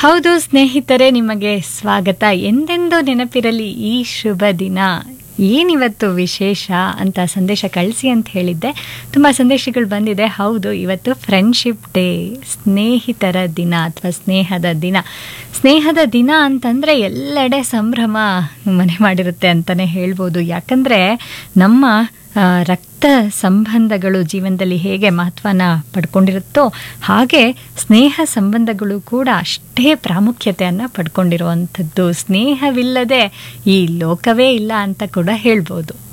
ಹೌದು ಸ್ನೇಹಿತರೆ ನಿಮಗೆ ಸ್ವಾಗತ ಎಂದೆಂದೂ ನೆನಪಿರಲಿ ಈ ಶುಭ ದಿನ ಏನಿವತ್ತು ವಿಶೇಷ ಅಂತ ಸಂದೇಶ ಕಳಿಸಿ ಅಂತ ಹೇಳಿದ್ದೆ ತುಂಬ ಸಂದೇಶಗಳು ಬಂದಿದೆ ಹೌದು ಇವತ್ತು ಫ್ರೆಂಡ್ಶಿಪ್ ಡೇ ಸ್ನೇಹಿತರ ದಿನ ಅಥವಾ ಸ್ನೇಹದ ದಿನ ಸ್ನೇಹದ ದಿನ ಅಂತಂದರೆ ಎಲ್ಲೆಡೆ ಸಂಭ್ರಮ ಮನೆ ಮಾಡಿರುತ್ತೆ ಅಂತಲೇ ಹೇಳ್ಬೋದು ಯಾಕಂದರೆ ನಮ್ಮ ಆ, ರಕ್ತ ಸಂಬಂಧಗಳು ಜೀವನದಲ್ಲಿ ಹೇಗೆ ಮಹತ್ವನ ಪಡ್ಕೊಂಡಿರುತ್ತೋ ಹಾಗೆ ಸ್ನೇಹ ಸಂಬಂಧಗಳು ಕೂಡ ಅಷ್ಟೇ ಪ್ರಾಮುಖ್ಯತೆಯನ್ನು ಪಡ್ಕೊಂಡಿರುವಂಥದ್ದು ಸ್ನೇಹವಿಲ್ಲದೆ ಈ ಲೋಕವೇ ಇಲ್ಲ ಅಂತ ಕೂಡ ಹೇಳ್ಬೋದು